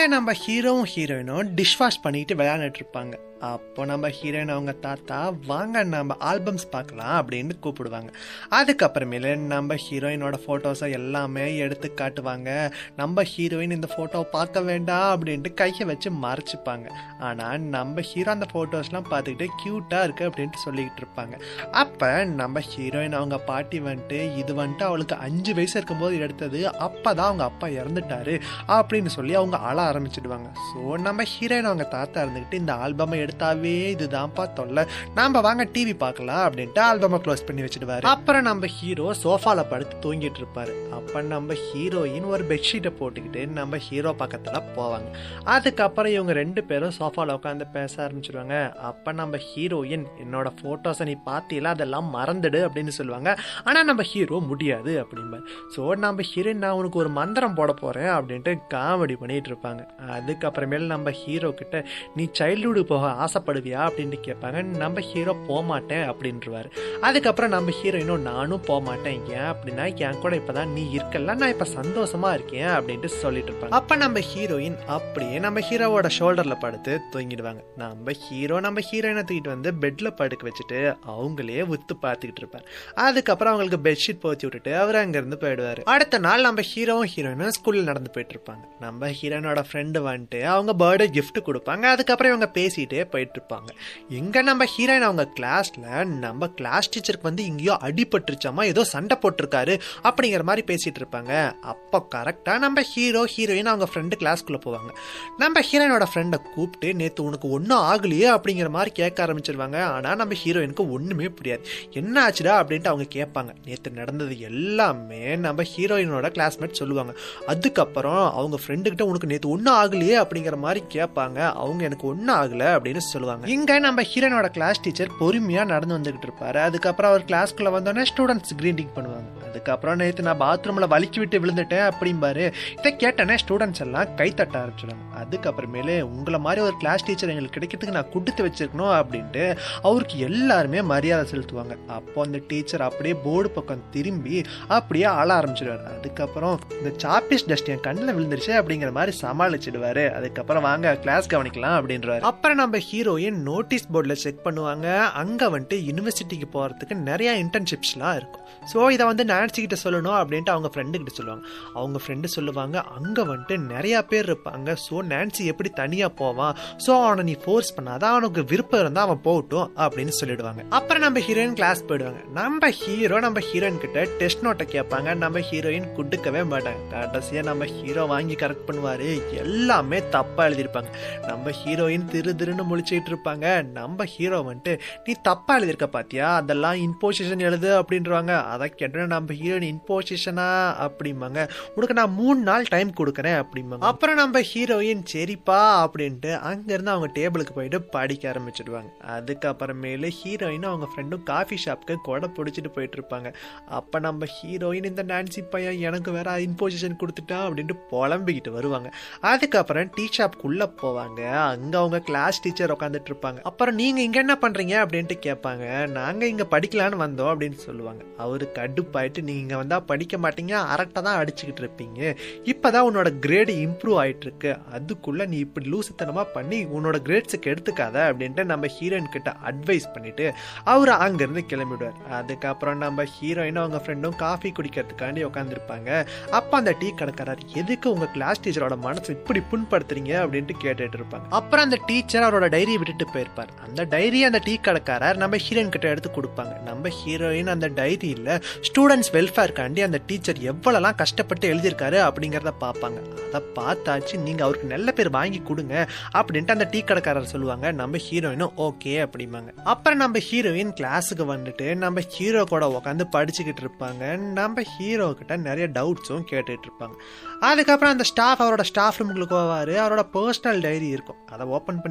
நம்ம ஹீரோவும் ஹீரோயினும் டிஷ் வாஷ் பண்ணிட்டு விளையாண்டுட்டு இருப்பாங்க அப்போ நம்ம ஹீரோயின் அவங்க தாத்தா வாங்க நம்ம ஆல்பம்ஸ் பார்க்கலாம் அப்படின்னு கூப்பிடுவாங்க அதுக்கப்புறமேல நம்ம ஹீரோயினோட ஃபோட்டோஸை எல்லாமே எடுத்து காட்டுவாங்க நம்ம ஹீரோயின் இந்த ஃபோட்டோவை பார்க்க வேண்டாம் அப்படின்ட்டு கையை வச்சு மறைச்சிப்பாங்க ஆனால் நம்ம ஹீரோ அந்த ஃபோட்டோஸ்லாம் பார்த்துக்கிட்டு க்யூட்டாக இருக்குது அப்படின்ட்டு சொல்லிக்கிட்டு இருப்பாங்க அப்போ நம்ம ஹீரோயின் அவங்க பாட்டி வந்துட்டு இது வந்துட்டு அவளுக்கு அஞ்சு வயசு இருக்கும்போது எடுத்தது அப்போ தான் அவங்க அப்பா இறந்துட்டாரு அப்படின்னு சொல்லி அவங்க அழ ஆரம்பிச்சிடுவாங்க ஸோ நம்ம ஹீரோயின் அவங்க தாத்தா இருந்துக்கிட்டு இந்த ஆல்பமை எடுத்தாவே இதுதான்ப்பா தொல்லை நாம வாங்க டிவி பார்க்கலாம் அப்படின்ட்டு ஆல்பமை க்ளோஸ் பண்ணி வச்சிடுவாரு அப்புறம் நம்ம ஹீரோ சோஃபால படுத்து தூங்கிட்டு இருப்பாரு அப்ப நம்ம ஹீரோயின் ஒரு பெட்ஷீட்டை போட்டுக்கிட்டு நம்ம ஹீரோ பக்கத்துல போவாங்க அதுக்கப்புறம் இவங்க ரெண்டு பேரும் சோஃபால உட்காந்து பேச ஆரம்பிச்சிருவாங்க அப்ப நம்ம ஹீரோயின் என்னோட போட்டோஸை நீ பார்த்தீங்களா அதெல்லாம் மறந்துடு அப்படின்னு சொல்லுவாங்க ஆனா நம்ம ஹீரோ முடியாது அப்படிம்பார் ஸோ நம்ம ஹீரோயின் நான் உனக்கு ஒரு மந்திரம் போட போறேன் அப்படின்ட்டு காமெடி பண்ணிட்டு இருப்பாங்க அதுக்கப்புறமேல நம்ம ஹீரோ கிட்ட நீ சைல்டுஹுட் போக ஆசைப்படுவியா அப்படின்ட்டு கேட்பாங்க நம்ம ஹீரோ போக மாட்டேன் அப்படின்றவாரு அதுக்கப்புறம் நம்ம ஹீரோயினும் நானும் போக மாட்டேன் ஏன் அப்படின்னா என் கூட இப்பதான் நீ இருக்கல நான் இப்ப சந்தோஷமா இருக்கேன் அப்படின்ட்டு சொல்லிட்டு இருப்பாங்க அப்ப நம்ம ஹீரோயின் அப்படியே நம்ம ஹீரோவோட ஷோல்டர்ல படுத்து தூங்கிடுவாங்க நம்ம ஹீரோ நம்ம ஹீரோயினை தூக்கிட்டு வந்து பெட்ல படுக்க வச்சுட்டு அவங்களே உத்து பார்த்துக்கிட்டு இருப்பார் அதுக்கப்புறம் அவங்களுக்கு பெட்ஷீட் போத்தி விட்டுட்டு அவர் அங்கிருந்து போயிடுவாரு அடுத்த நாள் நம்ம ஹீரோவும் ஹீரோயினும் ஸ்கூல்ல நடந்து போயிட்டு இருப்பாங்க நம்ம ஹீரோயினோட ஃப்ரெண்டு வந்துட்டு அவங்க பர்த்டே gift கொடுப்பாங்க அதுக்கப்புறம் இவங்க பேசிட்டே போயிட்டு இருப்பாங்க எங்க நம்ம ஹீரோயின் அவங்க கிளாஸ்ல நம்ம கிளாஸ் டீச்சருக்கு வந்து இங்கேயோ அடிபட்டுருச்சாமா ஏதோ சண்டை போட்டிருக்காரு அப்படிங்கிற மாதிரி பேசிட்டு இருப்பாங்க அப்போ கரெக்டா நம்ம ஹீரோ ஹீரோயின் அவங்க ஃப்ரெண்டு கிளாஸ்க்குள்ள போவாங்க நம்ம ஹீரோயினோட ஃப்ரெண்டை கூப்பிட்டு நேத்து உனக்கு ஒன்றும் ஆகலையே அப்படிங்கிற மாதிரி கேட்க ஆரம்பிச்சிருவாங்க ஆனா நம்ம ஹீரோயினுக்கு ஒண்ணுமே புரியாது என்ன ஆச்சுடா அப்படின்ட்டு அவங்க கேட்பாங்க நேத்து நடந்தது எல்லாமே நம்ம ஹீரோயினோட கிளாஸ்மேட் சொல்லுவாங்க அதுக்கப்புறம் அவங்க ஃப்ரெண்டு கிட்ட உனக்கு நேத்து ஒன்றும் ஆகலையே அப்படிங்கிற மாதிரி கேட்பாங்க அவங்க எனக்கு ஒன்றும் ஆகல அப்படின்னு சொல்லுவாங்க இங்க நம்ம ஹீரோனோட கிளாஸ் டீச்சர் பொறுமையா நடந்து வந்துகிட்டு இருப்பாரு அதுக்கப்புறம் அவர் கிளாஸ்க்குள்ள வந்தோடனே ஸ்டூடெண்ட்ஸ் கிரீட்டிங் பண்ணுவாங்க அதுக்கப்புறம் நேத்து நான் பாத்ரூம்ல வலிக்கி விட்டு விழுந்துட்டேன் அப்படிம்பாரு இதை கேட்டனே ஸ்டூடெண்ட்ஸ் எல்லாம் கை தட்ட ஆரம்பிச்சிடுவாங்க அதுக்கப்புறமேலே உங்களை மாதிரி ஒரு கிளாஸ் டீச்சர் எங்களுக்கு கிடைக்கிறதுக்கு நான் கொடுத்து வச்சிருக்கணும் அப்படின்ட்டு அவருக்கு எல்லாருமே மரியாதை செலுத்துவாங்க அப்போ அந்த டீச்சர் அப்படியே போர்டு பக்கம் திரும்பி அப்படியே ஆள ஆரம்பிச்சிடுவாரு அதுக்கப்புறம் இந்த சாப்பிஸ் டஸ்ட் என் கண்ணில் விழுந்துருச்சு அப்படிங்கிற மாதிரி சமாளிச்சிடுவாரு அதுக்கப்புறம் வாங்க கிளாஸ் கவனிக்கலாம் அப்படின்றாரு அப்புறம் நம்ம ஹீரோயின் நோட்டீஸ் போர்டில் செக் பண்ணுவாங்க அங்க வந்துட்டு யூனிவர்சிட்டிக்கு போறதுக்கு நிறைய இன்டர்ன்ஷிப்ஸ்லாம் இருக்கும் ஸோ இதை வந்து நான்சி கிட்ட சொல்லணும் அப்படின்ட்டு அவங்க ஃப்ரெண்டு கிட்ட சொல்லுவாங்க அவங்க ஃப்ரெண்டு சொல்லுவாங்க அங்க வந்துட்டு நிறைய பேர் இருப்பாங்க ஸோ நான்சி எப்படி தனியா போவான் ஸோ அவனை நீ ஃபோர்ஸ் பண்ணாதான் அவனுக்கு விருப்பம் இருந்தா அவன் போகட்டும் அப்படின்னு சொல்லிடுவாங்க அப்புறம் நம்ம ஹீரோயின் கிளாஸ் போயிடுவாங்க நம்ம ஹீரோ நம்ம ஹீரோயின் கிட்ட டெஸ்ட் நோட்டை கேட்பாங்க நம்ம ஹீரோயின் குடுக்கவே மாட்டாங்க கடைசியா நம்ம ஹீரோ வாங்கி கரெக்ட் பண்ணுவாரு எல்லாமே தப்பா எழுதியிருப்பாங்க நம்ம ஹீரோயின் திரு திருன்னு முழிச்சுக்கிட்டு இருப்பாங்க நம்ம ஹீரோ வந்துட்டு நீ தப்பா எழுதியிருக்க பாத்தியா அதெல்லாம் இன்போசிஷன் எழுது அப்படின்றவாங்க அதை கேட்டோன்னா நம்ம ஹீரோயின் இன்போசிஷனா அப்படிம்பாங்க உனக்கு நான் மூணு நாள் டைம் கொடுக்குறேன் அப்படிம்பாங்க அப்புறம் நம்ம ஹீரோயின் சரிப்பா அப்படின்ட்டு அங்கிருந்து அவங்க டேபிளுக்கு போயிட்டு படிக்க ஆரம்பிச்சிடுவாங்க அதுக்கப்புறமேலு ஹீரோயின் அவங்க ஃப்ரெண்டும் காஃபி ஷாப்க்கு கொடை பிடிச்சிட்டு போயிட்டு இருப்பாங்க அப்ப நம்ம ஹீரோயின் இந்த நான்சி பையன் எனக்கு வேற இன்போசிஷன் கொடுத்துட்டான் அப்படின்ட்டு புலம்பிக்கிட்டு வருவாங்க அதுக்கப்புறம் டீ ஷாப்க்குள்ள போவாங்க அங்க அவங்க கிளாஸ் டீச்சர் உட்காந்துட்டு இருப்பாங்க அப்புறம் நீங்க இங்க என்ன பண்றீங்க அப்படின்ட்டு கேட்பாங்க நாங்க இங்க படிக்கலான்னு வந்தோம் அப்படின்னு சொல்லுவாங்க அவரு கடுப்பாயிட்டு நீங்க வந்தா படிக்க மாட்டீங்க அரட்டை தான் அடிச்சுக்கிட்டு இருப்பீங்க இப்பதான் உன்னோட கிரேடு இம்ப்ரூவ் ஆயிட்டு இருக்கு அதுக்குள்ள நீ இப்படி லூசுத்தனமா பண்ணி உன்னோட கிரேட்ஸுக்கு எடுத்துக்காத அப்படின்ட்டு நம்ம ஹீரோயின் கிட்ட அட்வைஸ் பண்ணிட்டு அவர் அங்கிருந்து கிளம்பிடுவார் அதுக்கப்புறம் நம்ம ஹீரோயினும் அவங்க ஃப்ரெண்டும் காஃபி குடிக்கிறதுக்காண்டி உட்காந்துருப்பாங்க அப்ப அந்த டீ கடைக்காரர் எதுக்கு உங்க கிளாஸ் டீச்சரோட மனசு இப்படி புண்படுத்துறீங்க அப்படின்ட்டு கேட்டுட்டு இருப்பாங்க அப்புறம் அந்த டீச்சர் அவரோட டைரியை விட்டுட்டு போயிருப்பார் அந்த டைரி அந்த டீ கடைக்காரர் நம்ம ஹீரோயின் கிட்ட எடுத்து கொடுப்பாங்க நம்ம ஹீரோயின் அந்த டைரியில ஸ்டூடெண்ட்ஸ் வெல்ஃபேர்க்காண்டி அந்த டீச்சர் எவ்வளவுலாம் கஷ்டப்பட்டு எழுதியிருக்காரு அப்படிங்கறத பார்ப்பாங்க அதை பார்த்தாச்சு நீங்க அவருக்கு நல்ல பேர் வாங்கி கொடுங்க அப்படின்ட்டு அந்த டீ கடைக்காரர் சொல்லுவாங்க நம்ம ஹீரோயினும் ஓகே அப்படிம்பாங்க அப்புறம் நம்ம ஹீரோயின் கிளாஸுக்கு வந்துட்டு நம்ம ஹீரோ கூட உட்காந்து படிச்சுக்கிட்டு இருப்பாங்க நம்ம ஹீரோ கிட்ட நிறைய டவுட்ஸும் கேட்டுட்டு இருப்பாங்க அதுக்கப்புறம் அந்த ஸ்டாஃப் அவரோட ஸ்டாஃப் ரூமுக்குள்ள போவாரு அவரோட பர்சனல் டைரி இருக்கும் அதை ஓப்பன் பண்ணி பார்த்தா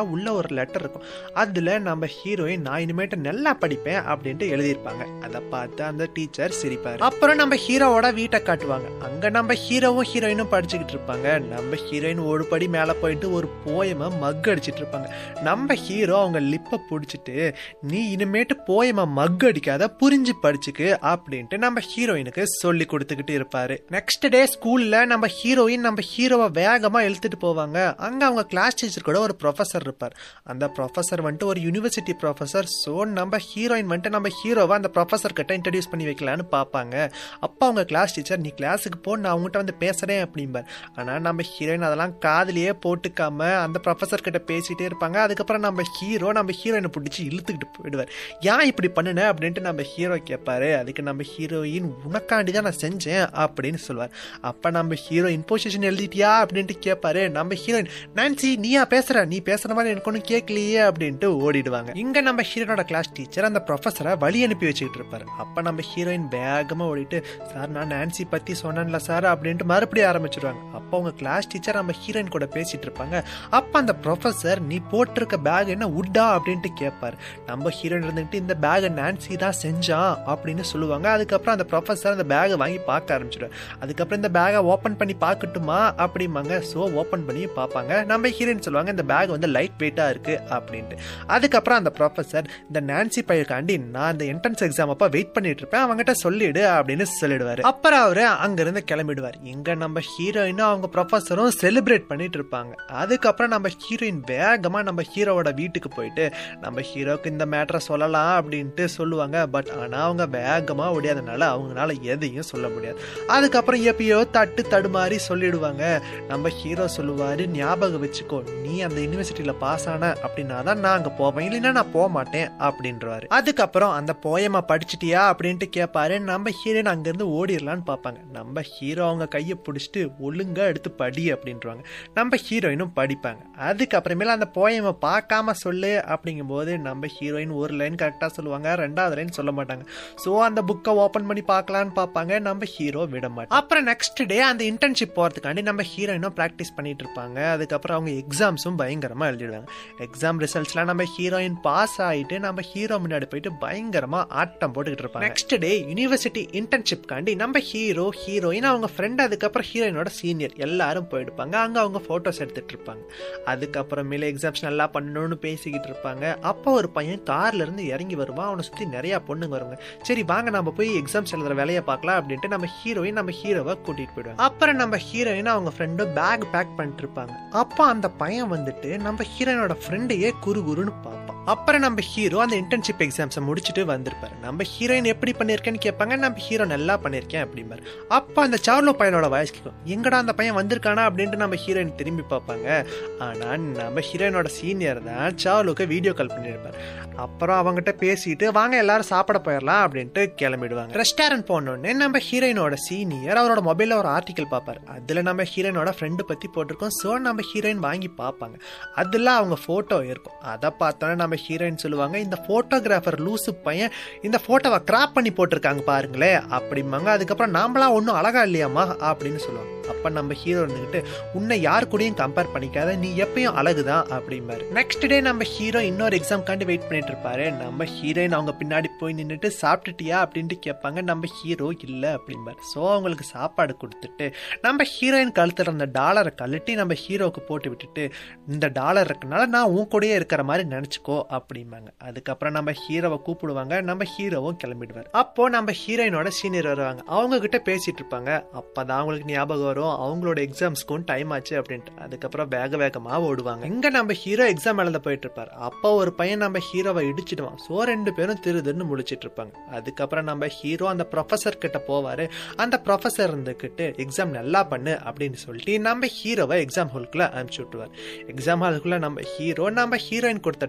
உள்ள ஒரு லெட்டர் இருக்கும் அதுல நம்ம ஹீரோயின் நான் இனிமேட்டு நல்லா படிப்பேன் அப்படின்ட்டு எழுதியிருப்பாங்க அதை பார்த்து அந்த டீச்சர் சிரிப்பாரு அப்புறம் நம்ம ஹீரோவோட வீட்டை காட்டுவாங்க அங்க நம்ம ஹீரோவும் ஹீரோயினும் படிச்சுக்கிட்டு இருப்பாங்க நம்ம ஹீரோயின் ஒரு படி மேல போயிட்டு ஒரு போயம மக் அடிச்சிட்டு இருப்பாங்க நம்ம ஹீரோ அவங்க லிப்பை பிடிச்சிட்டு நீ இனிமேட்டு போயம மக் அடிக்காத புரிஞ்சு படிச்சுக்கு அப்படின்ட்டு நம்ம ஹீரோயினுக்கு சொல்லி கொடுத்துக்கிட்டு இருப்பாரு நெக்ஸ்ட் டே ஸ்கூல்ல நம்ம ஹீரோயின் நம்ம ஹீரோவை வேகமா இழுத்துட்டு போவாங்க அங்க அவங்க கிளாஸ் டீச்சர் கூட ஒரு ப்ரொஃபசர் இருப்பார் அந்த ப்ரொஃபசர் வந்துட்டு ஒரு யூனிவர்சிட்டி ப்ரொஃபசர் ஸோ நம்ம ஹீரோயின் வந்துட்டு நம்ம ஹீரோவை அந்த ப்ரொஃபசர் கிட்ட இன்ட்ரடியூஸ் பண்ணி வைக்கலான்னு பார்ப்பாங்க அப்போ அவங்க கிளாஸ் டீச்சர் நீ கிளாஸுக்கு போ நான் அவங்ககிட்ட வந்து பேசுறேன் அப்படிம்பார் ஆனா நம்ம ஹீரோயின் அதெல்லாம் காதுலயே போட்டுக்காம அந்த ப்ரொஃபசர் கிட்ட பேசிட்டே இருப்பாங்க அதுக்கப்புறம் நம்ம ஹீரோ நம்ம ஹீரோயினை பிடிச்சி இழுத்துக்கிட்டு போயிடுவார் ஏன் இப்படி பண்ணுன அப்படின்ட்டு நம்ம ஹீரோ கேட்பாரு அதுக்கு நம்ம ஹீரோயின் உனக்காண்டி தான் நான் செஞ்சேன் அப்படின்னு சொல்லுவார் அப்ப நம்ம ஹீரோ இன்போசிஷன் எழுதிட்டியா அப்படின்ட்டு கேட்பாரு நம்ம ஹீரோயின் நான்சி நீயா பேசுற நீ பேசுற மாதிரி எனக்கு ஒன்றும் கேட்கலையே அப்படின்ட்டு ஓடிடுவாங்க இங்க நம்ம ஹீரோனோட கிளாஸ் டீச்சர் அந்த ப்ரொஃபஸரை வழி அனுப்பி வச்சுக்கிட்டு இருப்பாரு அப்ப நம்ம ஹீரோயின் வேகமா ஓடிட்டு சார் நான் நான்சி பத்தி சொன்னேன்ல சார் அப்படின்ட்டு மறுபடியும் ஆரம்பிச்சிருவாங்க அப்போ அவங்க கிளாஸ் டீச்சர் நம்ம ஹீரோயின் கூட பேசிட்டு இருப்பாங்க அப்ப அந்த ப்ரொஃபசர் நீ போட்டிருக்க பேக் என்ன உட்டா அப்படின்ட்டு கேட்பாரு நம்ம ஹீரோயின் இருந்துகிட்டு இந்த பேகை நான்சி தான் செஞ்சான் அப்படின்னு சொல்லுவாங்க அதுக்கப்புறம் அந்த ப்ரொஃபசர் அந்த பேகை வாங்கி பார்க்க ஆரம்பிச்சிடுவார் அதுக்கப்புறம் இந்த பேகை ஓப்பன் பண்ணி பார்க்கட்டுமா அப்படிம்பாங்க ஸோ ஓப்பன் பண்ணி பார்ப்பாங்க நம்ம ஹீரோயின் சொல்லுவாங்க இந்த பேக் வந்து லைட் வெயிட்டா இருக்கு அப்படின்ட்டு அதுக்கப்புறம் அந்த ப்ரொஃபசர் இந்த நான்சி பையக்காண்டி நான் இந்த என்ட்ரன்ஸ் எக்ஸாம் அப்ப வெயிட் பண்ணிட்டு இருப்பேன் அவங்ககிட்ட சொல்லிடு அப்படின்னு சொல்லிடுவாரு அப்புறம் அவரு அங்கிருந்து கிளம்பிடுவார் இங்க நம்ம ஹீரோயினும் அவங்க ப்ரொஃபஸரும் செலிப்ரேட் பண்ணிட்டு இருப்பாங்க அதுக்கப்புறம் நம்ம ஹீரோயின் வேகமா நம்ம ஹீரோவோட வீட்டுக்கு போயிட்டு நம்ம ஹீரோக்கு இந்த மேட்டரை சொல்லலாம் அப்படின்ட்டு சொல்லுவாங்க பட் ஆனா அவங்க வேகமா ஓடியாதனால அவங்களால எதையும் சொல்ல முடியாது அதுக்கப்புறம் எப்பயோ தட்டு தடுமாறி சொல்லிடுவாங்க நம்ம ஹீரோ சொல்லுவாரு ஞாபகம் வச்சுக்கோ நீ அந்த யூனிவர்சிட்டியில பாஸ் ஆன அப்படின்னா தான் நான் அங்க போவேன் இல்லைன்னா நான் போக மாட்டேன் அப்படின்றவாரு அதுக்கப்புறம் அந்த போயமா படிச்சிட்டியா அப்படின்ட்டு கேட்பாரு நம்ம ஹீரோயின் அங்கிருந்து ஓடிடலான்னு பார்ப்பாங்க நம்ம ஹீரோ அவங்க கையை பிடிச்சிட்டு ஒழுங்கா எடுத்து படி அப்படின்றவாங்க நம்ம ஹீரோயினும் படிப்பாங்க அதுக்கப்புறமேல அந்த போயமை பார்க்காம சொல்லு அப்படிங்கும்போது நம்ம ஹீரோயின் ஒரு லைன் கரெக்டாக சொல்லுவாங்க ரெண்டாவது லைன் சொல்ல மாட்டாங்க ஸோ அந்த புக்கை ஓப்பன் பண்ணி பார்க்கலான்னு பார்ப்பாங்க நம்ம ஹீரோ விட மாட்டோம் அப்புறம் நெக்ஸ்ட் டே அந்த இன்டர்ன்ஷிப் போகிறதுக்காண்டி நம்ம ஹீரோயினும் ப்ராக்டிஸ் பண்ணிட்டு இருப்பாங்க அதுக்கப்புறம் அவங்க எக்ஸாம்ஸும் பயங்கரமாக எழுதிடுவாங்க எக்ஸாம் ரிசல்ட்ஸ்லாம் நம்ம ஹீரோயின் பாஸ் ஆகிட்டு நம்ம ஹீரோ முன்னாடி போயிட்டு பயங்கரமாக ஆட்டம் போட்டுக்கிட்டு இருப்பாங்க நெக்ஸ்ட் டே யூனிவர்சிட்டி இன்டர்ன்ஷிப் காண்டி நம்ம ஹீரோ ஹீரோயின் அவங்க ஃப்ரெண்ட் அதுக்கப்புறம் ஹீரோயினோட சீனியர் எல்லாரும் போயிடுப்பாங்க அங்கே அவங்க ஃபோட்டோஸ் எடுத்துட்டு இருப்பாங்க அதுக்கப்புறமேல எக்ஸாம்ஸ் நல்லா பண்ணணும்னு பேசிக்கிட்டு இருப்பாங்க அப்போ ஒரு பையன் கார்ல இருந்து இறங்கி வருவான் அவனை சுற்றி நிறைய பொண்ணுங்க வருவாங்க சரி வாங்க நம்ம போய் எக்ஸாம்ஸ் எழுதுற வேலையை பார்க்கலாம் அப்படின்ட்டு நம்ம ஹீரோயின் நம்ம ஹீரோவை கூட்டிட்டு போயிடுவாங்க அப்புறம் நம்ம ஹீரோயின் அவங்க ஃப்ரெண்டும் பேக் பேக் பண்ணிட்டு இருப்பாங்க அப்போ அந்த பையன் வந்துட்டு நம்ம ஹீரோயினோட ஃப்ரெண்டையே குரு குருன்னு பார்ப்பான் அப்புறம் நம்ம ஹீரோ அந்த இன்டர்ன்ஷிப் எக்ஸாம்ஸை முடிச்சுட்டு வந்திருப்பாரு நம்ம ஹீரோயின் எப்படி பண்ணியிருக்கேன்னு கேட்பாங்க நம்ம ஹீரோ நல்லா பண்ணியிருக்கேன் அப்படிம்பாரு அப்போ அந்த சார்லோ பையனோட வாய்ஸ் கேட்கும் எங்கடா அந்த பையன் வந்திருக்கானா அப்படின்ட்டு நம்ம ஹீரோயின் திரும்பி பார்ப்பாங்க ஆனால் நம்ம ஹீரோயினோட சீனியர் தான் சார்லுக்கு வீடியோ கால் பண்ணியிருப்பார் அப்புறம் அவங்ககிட்ட பேசிட்டு வாங்க எல்லாரும் சாப்பிட போயிடலாம் அப்படின்ட்டு கிளம்பிடுவாங்க ரெஸ்டாரண்ட் போனோடனே நம்ம ஹீரோயினோட சீனியர் அவரோட மொபைலில் ஒரு ஆர்டிக்கல் பார்ப்பாரு அதில் நம்ம ஹீரோயினோட ஃப்ரெண்டு பற்றி போட்டிருக்கோம் ஸோ நம்ம ஹீரோயின் வாங்கி பார்ப்பாங்க அதில் அவங்க ஃபோட்டோ இருக்கும் அதை பார்த்தோன்னே நம்ம ஹீரோயின் சொல்லுவாங்க இந்த ஃபோட்டோகிராஃபர் லூசு பையன் இந்த ஃபோட்டோவை கிராப் பண்ணி போட்டிருக்காங்க பாருங்களே அப்படிம்பாங்க அதுக்கப்புறம் நாமளாம் ஒன்றும் அழகா இல்லையாம்மா அப்படின்னு சொல்லுவாங்க அப்போ நம்ம ஹீரோ இருந்துக்கிட்டு உன்னை யார் கூடயும் கம்பேர் பண்ணிக்காத நீ எப்பயும் அழகுதான் அப்படிம்பாரு நெக்ஸ்ட் டே நம்ம ஹீரோ இன்னொரு எக்ஸாம்காண்டி வெயிட் பண்ணிட்டு இருப்பாரு நம்ம ஹீரோயின் அவங்க பின்னாடி போய் நின்றுட்டு சாப்பிட்டுட்டியா அப்படின்ட்டு கேட்பாங்க நம்ம ஹீரோ இல்லை அப்படிம்பாரு ஸோ அவங்களுக்கு சாப்பாடு கொடுத்துட்டு நம்ம ஹீரோயின் கழுத்துல அந்த டாலரை கழட்டி நம்ம ஹீரோவுக்கு போட்டு விட்டுட்டு இந்த டாலர் இருக்கனால நான் உன் கூடயே இருக்கிற மாதிரி நினச்சிக்கோ அப்படிம்பாங்க அதுக்கப்புறம் நம்ம ஹீரோவை கூப்பிடுவாங்க நம்ம ஹீரோவும் கிளம்பிடுவார் அப்போ நம்ம ஹீரோயினோட சீனியர் வருவாங்க அவங்க கிட்ட பேசிட்டு இருப்பாங்க அப்பதான் அவங்களுக்கு ஞாபகம் வரும் அவங்களோட எக்ஸாம்ஸ்க்கும் டைம் ஆச்சு அப்படின்ட்டு அதுக்கப்புறம் வேக வேகமா ஓடுவாங்க இங்க நம்ம ஹீரோ எக்ஸாம் எழுத போயிட்டு இருப்பாரு அப்போ ஒரு பையன் நம்ம ஹீரோவை இடிச்சிடுவான் ஸோ ரெண்டு பேரும் திருதுன்னு முழிச்சிட்டு இருப்பாங்க அதுக்கப்புறம் நம்ம ஹீரோ அந்த ப்ரொஃபசர் கிட்ட போவாரு அந்த ப்ரொஃபசர் இருந்துக்கிட்டு எக்ஸாம் நல்லா பண்ணு அப்படின்னு சொல்லிட்டு நம்ம ஹீரோவை எக்ஸாம் ஹாலுக்குள்ள அனுப்பிச்சு விட்டுருவார் எக்ஸாம் ஹாலுக்குள்ள நம்ம ஹீரோ நம்ம ஹீரோயின் கொடுத்த டாலர்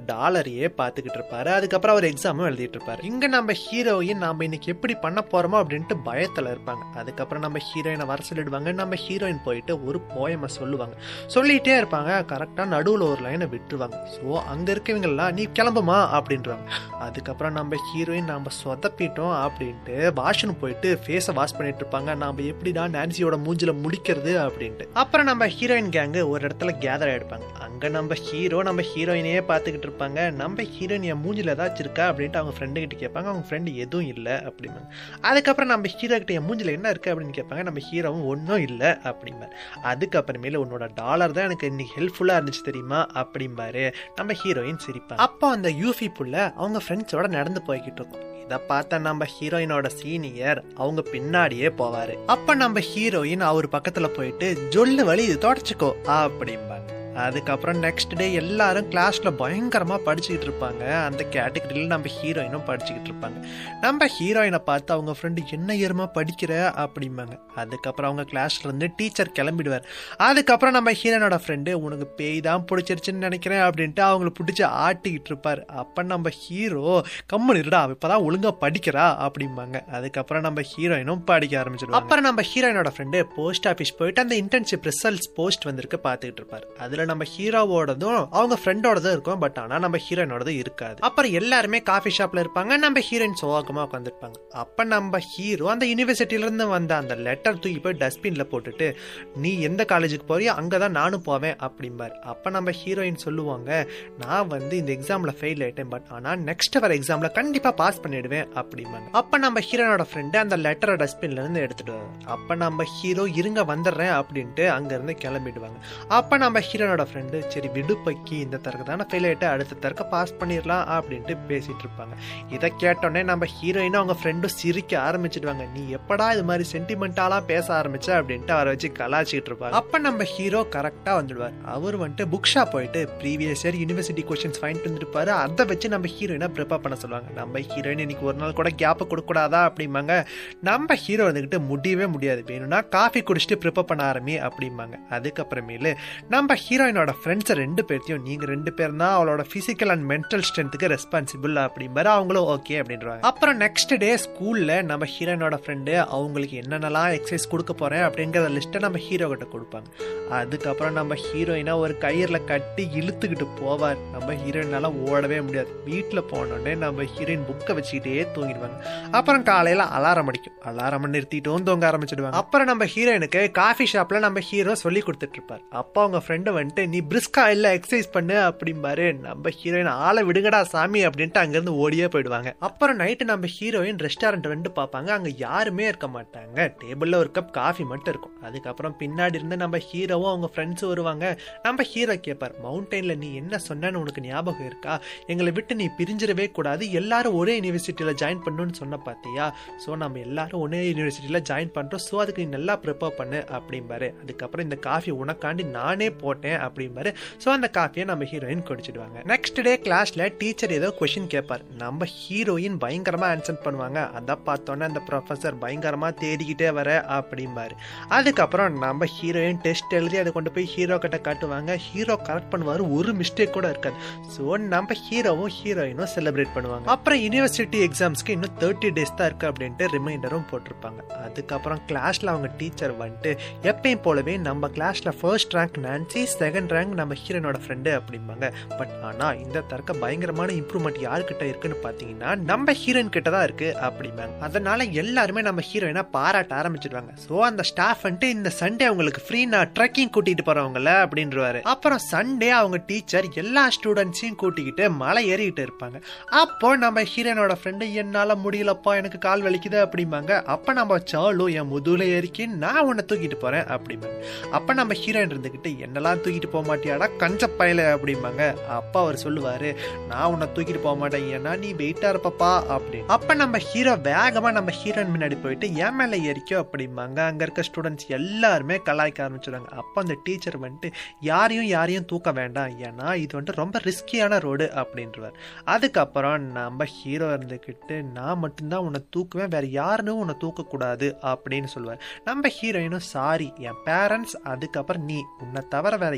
டீச்சரையே பார்த்துக்கிட்டு இருப்பாரு அதுக்கப்புறம் அவர் எக்ஸாமும் எழுதிட்டு இருப்பாரு இங்க நம்ம ஹீரோயின் நாம இன்னைக்கு எப்படி பண்ண போறோமோ அப்படின்ட்டு பயத்துல இருப்பாங்க அதுக்கப்புறம் நம்ம ஹீரோயினை வர சொல்லிடுவாங்க நம்ம ஹீரோயின் போயிட்டு ஒரு போயமை சொல்லுவாங்க சொல்லிட்டே இருப்பாங்க கரெக்டா நடுவுல ஒரு லைனை விட்டுருவாங்க ஸோ அங்க இருக்கவங்கெல்லாம் நீ கிளம்புமா அப்படின்றாங்க அதுக்கப்புறம் நம்ம ஹீரோயின் நம்ம சொதப்பிட்டோம் அப்படின்ட்டு வாஷ்னு போயிட்டு ஃபேஸை வாஷ் பண்ணிட்டு இருப்பாங்க நாம எப்படிடா நான்சியோட மூஞ்சில முடிக்கிறது அப்படின்ட்டு அப்புறம் நம்ம ஹீரோயின் கேங்கு ஒரு இடத்துல கேதர் ஆயிடுப்பாங்க அங்க நம்ம ஹீரோ நம்ம ஹீரோயினையே பார்த்துக்கிட்டு இருப்பாங்க நம்ம ஹீரோயின் என் மூஞ்சில ஏதாச்சும் இருக்கா அப்படின்ட்டு அவங்க ஃப்ரெண்டு கிட்ட கேட்பாங்க அவங்க ஃப்ரெண்டு எதுவும் இல்லை அப்படிம்பாங்க அதுக்கப்புறம் நம்ம ஹீரோ கிட்ட என் மூஞ்சில என்ன இருக்கு அப்படின்னு கேட்பாங்க நம்ம ஹீரோவும் ஒன்றும் இல்லை அப்படிம்பாரு அதுக்கப்புறமேல உன்னோட டாலர் தான் எனக்கு இன்னைக்கு ஹெல்ப்ஃபுல்லா இருந்துச்சு தெரியுமா அப்படிம்பாரு நம்ம ஹீரோயின் சிரிப்பாங்க அப்போ அந்த யூஃபி புள்ள அவங்க ஃப்ரெண்ட்ஸோட நடந்து போய்கிட்டு இருக்கும் இதை பார்த்த நம்ம ஹீரோயினோட சீனியர் அவங்க பின்னாடியே போவாரு அப்ப நம்ம ஹீரோயின் அவர் பக்கத்துல போயிட்டு ஜொல்லு வழி இது தொடச்சுக்கோ அப்படிம்பாங்க அதுக்கப்புறம் நெக்ஸ்ட் டே எல்லாரும் கிளாஸ்ல பயங்கரமா படிச்சுக்கிட்டு இருப்பாங்க அந்த கேட்டகரியில நம்ம ஹீரோயினும் படிச்சுக்கிட்டு இருப்பாங்க நம்ம ஹீரோயினை பார்த்து அவங்க ஃப்ரெண்டு என்ன ஏறுமா படிக்கிற அப்படிம்பாங்க அதுக்கப்புறம் அவங்க கிளாஸ்ல இருந்து டீச்சர் கிளம்பிடுவார் அதுக்கப்புறம் நம்ம ஹீரோனோட ஃப்ரெண்டு உனக்கு பேய் தான் பிடிச்சிருச்சுன்னு நினைக்கிறேன் அப்படின்ட்டு அவங்கள பிடிச்சி ஆட்டிக்கிட்டு இருப்பாரு அப்ப நம்ம ஹீரோ கம்மன் இருடா அவ இப்பதான் ஒழுங்கா படிக்கிறா அப்படிம்பாங்க அதுக்கப்புறம் நம்ம ஹீரோயினும் படிக்க ஆரம்பிச்சிடுவாங்க அப்புறம் நம்ம ஹீரோயினோட ஃப்ரெண்டு போஸ்ட் ஆஃபீஸ் போயிட்டு அந்த இன்டர்ன்ஷிப் ரிசல்ட்ஸ் போஸ்ட் வந்திருக்கு பார்த்துக்கிட்டு இருப்பாரு அதுல நம்ம ஹீரோவோடதும் அவங்க ஃப்ரெண்டோடதும் இருக்கும் பட் ஆனா நம்ம ஹீரோயினோடது இருக்காது அப்புறம் எல்லாருமே காஃபி ஷாப்ல இருப்பாங்க நம்ம ஹீரோயின் சோகமா உட்காந்துருப்பாங்க அப்ப நம்ம ஹீரோ அந்த யூனிவர்சிட்டில இருந்து வந்த அந்த லெட்டர் தூக்கி போய் டஸ்ட்பின்ல போட்டுட்டு நீ எந்த காலேஜுக்கு போறியோ அங்கதான் நானும் போவேன் அப்படிம்பாரு அப்ப நம்ம ஹீரோயின் சொல்லுவாங்க நான் வந்து இந்த எக்ஸாம்ல ஃபெயில் ஆயிட்டேன் பட் ஆனா நெக்ஸ்ட் வர எக்ஸாம்ல கண்டிப்பா பாஸ் பண்ணிடுவேன் அப்படிம்பாங்க அப்ப நம்ம ஹீரோனோட ஃப்ரெண்டு அந்த லெட்டரை டஸ்ட்பின்ல இருந்து எடுத்துட்டு வருவாங்க அப்ப நம்ம ஹீரோ இருங்க வந்துடுறேன் அப்படின்ட்டு அங்க இருந்து கிளம்பிடுவாங்க அப்ப நம்ம ஹீரோனோட ஃப்ரெண்டு சரி விடுப்பைக்கு இந்த தரக்கு தானே ஃபெயில் ஆயிட்டு அடுத்த தரக்க பாஸ் பண்ணிடலாம் அப்படின்ட்டு பேசிட்டு இருப்பாங்க இதை கேட்டோடனே நம்ம ஹீரோயினும் அவங்க ஃப்ரெண்டும் சிரிக்க ஆரம்பிச்சிடுவாங்க நீ எப்படா இது மாதிரி சென்டிமெண்டாலா பேச ஆரம்பிச்ச அப்படின்ட்டு அவரை வச்சு கலாச்சிட்டு இருப்பாங்க அப்ப நம்ம ஹீரோ கரெக்டா வந்துடுவார் அவர் வந்துட்டு புக் ஷாப் போயிட்டு ப்ரீவியஸ் இயர் யூனிவர்சிட்டி கொஸ்டின்ஸ் வாங்கிட்டு வந்துருப்பாரு அதை வச்சு நம்ம ஹீரோயினை ப்ரிப்பேர் பண்ண சொல்லுவாங்க நம்ம ஹீரோயின் இன்னைக்கு ஒரு நாள் கூட கேப் கொடுக்க கூடாதா அப்படிம்பாங்க நம்ம ஹீரோ வந்துகிட்டு முடியவே முடியாது வேணும்னா காஃபி குடிச்சிட்டு ப்ரிப்பேர் பண்ண ஆரம்பி அப்படிம்பாங்க அதுக்கப்புறமேலு நம்ம ஹீரோயினோட ஃப்ரெண்ட்ஸ் ரெண்டு பேர்த்தையும் நீங்க ரெண்டு பேர் தான் அவளோட பிசிக்கல் அண்ட் மென்டல் ஸ்ட்ரென்த்துக்கு ரெஸ்பான்சிபிள் அப்படிம்பாரு அவங்களும் ஓகே அப்படின்றாங்க அப்புறம் நெக்ஸ்ட் டே ஸ்கூல்ல நம்ம ஹீரோயினோட ஃப்ரெண்டு அவங்களுக்கு என்னென்னலாம் எக்ஸசைஸ் கொடுக்க போறேன் அப்படிங்கிற லிஸ்ட்டை நம்ம ஹீரோ கிட்ட கொடுப்பாங்க அதுக்கப்புறம் நம்ம ஹீரோயினா ஒரு கயிறுல கட்டி இழுத்துக்கிட்டு போவார் நம்ம ஹீரோயினால ஓடவே முடியாது வீட்டில் போனோடனே நம்ம ஹீரோயின் புக்கை வச்சுக்கிட்டே தூங்கிடுவாங்க அப்புறம் காலையில அலாரம் அடிக்கும் அலாரம் நிறுத்திட்டும் தூங்க ஆரம்பிச்சிடுவாங்க அப்புறம் நம்ம ஹீரோயினுக்கு காஃபி ஷாப்ல நம்ம ஹீரோ சொல்லி கொடுத்துட்டு இருப்பார் அப்போ அவங்க ஃப்ரெண்டு வந்துட்டு நீ பிரிஸ்கா இல்ல எக்ஸசைஸ் பண்ணு அப்படிம்பாரு நம்ம ஹீரோயின் ஆளை விடுங்கடா சாமி அப்படின்ட்டு அங்கிருந்து ஓடியே போயிடுவாங்க அப்புறம் நைட்டு நம்ம ஹீரோயின் ரெஸ்டாரண்ட் வந்து பார்ப்பாங்க அங்க யாருமே இருக்க மாட்டாங்க டேபிள்ல ஒரு கப் காஃபி மட்டும் இருக்கும் அதுக்கப்புறம் பின்னாடி இருந்து நம்ம ஹீரோவும் அவங்க ஃப்ரெண்ட்ஸும் வருவாங்க நம்ம ஹீரோ கேட்பார் மவுண்டெயின்ல நீ என்ன சொன்னன்னு உனக்கு ஞாபகம் இருக்கா எங்களை விட்டு நீ பிரிஞ்சிடவே கூடாது எல்லாரும் ஒரே யூனிவர்சிட்டியில ஜாயின் பண்ணணும்னு சொன்ன பாத்தியா ஸோ நம்ம எல்லாரும் ஒரே யூனிவர்சிட்டியில ஜாயின் பண்றோம் ஸோ அதுக்கு நீ நல்லா ப்ரிப்பேர் பண்ணு அப்படிம்பாரு அதுக்கப்புறம் இந்த காஃபி உனக்காண்டி நானே போட்டேன் அப்படிம்பாரு ஸோ அந்த காஃபியை நம்ம ஹீரோயின் குடிச்சிடுவாங்க நெக்ஸ்ட் டே கிளாஸ்ல டீச்சர் ஏதோ கொஷின் கேட்பார் நம்ம ஹீரோயின் பயங்கரமா ஆன்சர் பண்ணுவாங்க அதை பார்த்தோன்னே அந்த ப்ரொஃபசர் பயங்கரமா தேடிக்கிட்டே வர அப்படிம்பாரு அதுக்கப்புறம் நம்ம ஹீரோயின் டெஸ்ட் எழுதி அதை கொண்டு போய் ஹீரோ கிட்ட காட்டுவாங்க ஹீரோ கரெக்ட் பண்ணுவாரு ஒரு மிஸ்டேக் கூட இருக்காது ஸோ நம்ம ஹீரோவும் ஹீரோயினும் செலிப்ரேட் பண்ணுவாங்க அப்புறம் யூனிவர்சிட்டி எக்ஸாம்ஸ்க்கு இன்னும் தேர்ட்டி டேஸ் தான் இருக்கு அப்படின்ட்டு ரிமைண்டரும் போட்டிருப்பாங்க அதுக்கப்புறம் கிளாஸ்ல அவங்க டீச்சர் வந்துட்டு எப்பயும் போலவே நம்ம கிளாஸ்ல first rank Nancy second rank நம்ம ஹீரோனோட ஃப்ரெண்டு அப்படிம்பாங்க பட் ஆனா இந்த தரக்க பயங்கரமான இம்ப்ரூவ்மெண்ட் யாருக்கிட்ட இருக்குன்னு பாத்தீங்கன்னா நம்ம ஹீரோயின் கிட்ட தான் இருக்கு அப்படிம்பாங்க அதனால எல்லாருமே நம்ம ஹீரோயினை பாராட்ட ஆரம்பிச்சிடுவாங்க ஸோ அந்த ஸ்டாஃப் வந்துட்டு இந்த சண்டே அவங்களுக்கு ஃப்ரீ நான் ட்ரெக்கிங் கூட்டிட்டு போறவங்கள அப்படின்றவாரு அப்புறம் சண்டே அவங்க டீச்சர் எல்லா ஸ்டூடெண்ட்ஸையும் கூட்டிக்கிட்டு மலை ஏறிக்கிட்டு இருப்பாங்க அப்போ நம்ம ஹீரோனோட ஃப்ரெண்டு என்னால முடியலப்பா எனக்கு கால் வலிக்குது அப்படிம்பாங்க அப்ப நம்ம சாலு என் முதுகுல ஏறிக்கி நான் உன்னை தூக்கிட்டு போறேன் அப்படிம்பாங்க அப்ப நம்ம ஹீரோயின் இருந்துகிட்டு என்னெல்லாம் தூக்கிட்டு போக மாட்டியாடா கஞ்ச பயல அப்படிம்பாங்க அப்பா அவர் சொல்லுவாரு நான் உன்னை தூக்கிட்டு போக மாட்டேன் ஏன்னா நீ வெயிட்டா இருப்பப்பா அப்படின்னு அப்ப நம்ம ஹீரோ வேகமா நம்ம ஹீரோயின் முன்னாடி போயிட்டு என் மேல ஏறிக்கோ அப்படிம்பாங்க அங்க இருக்க ஸ்டூடெண்ட்ஸ் எல்லாருமே கலாய்க்க ஆரம்பிச்சிடுவாங்க அப்ப அந்த டீச்சர் வந்துட்டு யாரையும் யாரையும் தூக்க வேண்டாம் ஏன்னா இது வந்துட்டு ரொம்ப ரிஸ்கியான ரோடு அப்படின்றவர் அதுக்கப்புறம் நம்ம ஹீரோ இருந்துக்கிட்டு நான் மட்டும்தான் உன்னை தூக்குவேன் வேற யாருன்னு உன்னை தூக்கக்கூடாது அப்படின்னு சொல்லுவார் நம்ம ஹீரோயினும் சாரி என் பேரண்ட்ஸ் அதுக்கப்புறம் நீ உன்னை தவிர வேற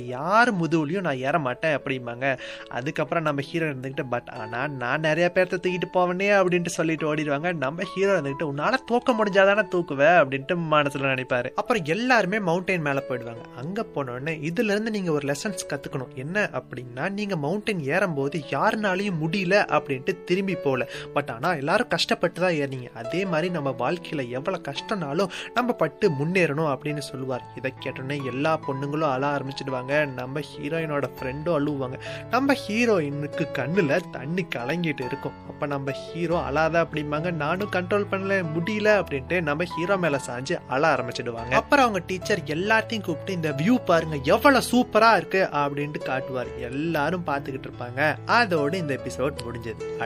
யார் முதுகுலையும் நான் ஏற மாட்டேன் அப்படிம்பாங்க அதுக்கப்புறம் நம்ம ஹீரோ இருந்துக்கிட்டு பட் ஆனால் நான் நிறைய பேர்த்த தூக்கிட்டு போவனே அப்படின்ட்டு சொல்லிட்டு ஓடிடுவாங்க நம்ம ஹீரோ இருந்துக்கிட்டு உன்னால தூக்க முடிஞ்சாதானே தூக்குவேன் அப்படின்ட்டு மனசுல நினைப்பாரு அப்புறம் எல்லாருமே மவுண்டைன் மேலே போயிடுவாங்க அங்க போனோடனே இதுல இருந்து நீங்க ஒரு லெசன்ஸ் கத்துக்கணும் என்ன அப்படின்னா நீங்க மவுண்டைன் ஏறும்போது யாருனாலையும் முடியல அப்படின்ட்டு திரும்பி போகல பட் ஆனா எல்லாரும் கஷ்டப்பட்டு தான் ஏறினீங்க அதே மாதிரி நம்ம வாழ்க்கையில எவ்வளவு கஷ்டம்னாலும் நம்ம பட்டு முன்னேறணும் அப்படின்னு சொல்லுவார் இதை கேட்டோன்னே எல்லா பொண்ணுங்களும் அழ ஆரம்பிச்சிடுவாங்க நம்ம ஹீரோயினோட ஃப்ரெண்டும் அழுவாங்க நம்ம ஹீரோயினுக்கு கண்ணுல தண்ணி கலங்கிட்டு இருக்கும் அப்ப நம்ம ஹீரோ அழாத அப்படிம்பாங்க நானும் கண்ட்ரோல் பண்ணல முடியல அப்படின்ட்டு நம்ம ஹீரோ மேல சாஞ்சு அழ ஆரம்பிச்சிடுவாங்க அப்புறம் அவங்க டீச்சர் எல்லாத்தையும் கூப்பிட்டு இந்த வியூ பாருங்க எவ்வளவு சூப்பரா இருக்கு அப்படின்ட்டு காட்டுவார் எல்லாரும் பார்த்துக்கிட்டு இருப்பாங்க அதோட இந்த எபிசோட் முடிஞ்சது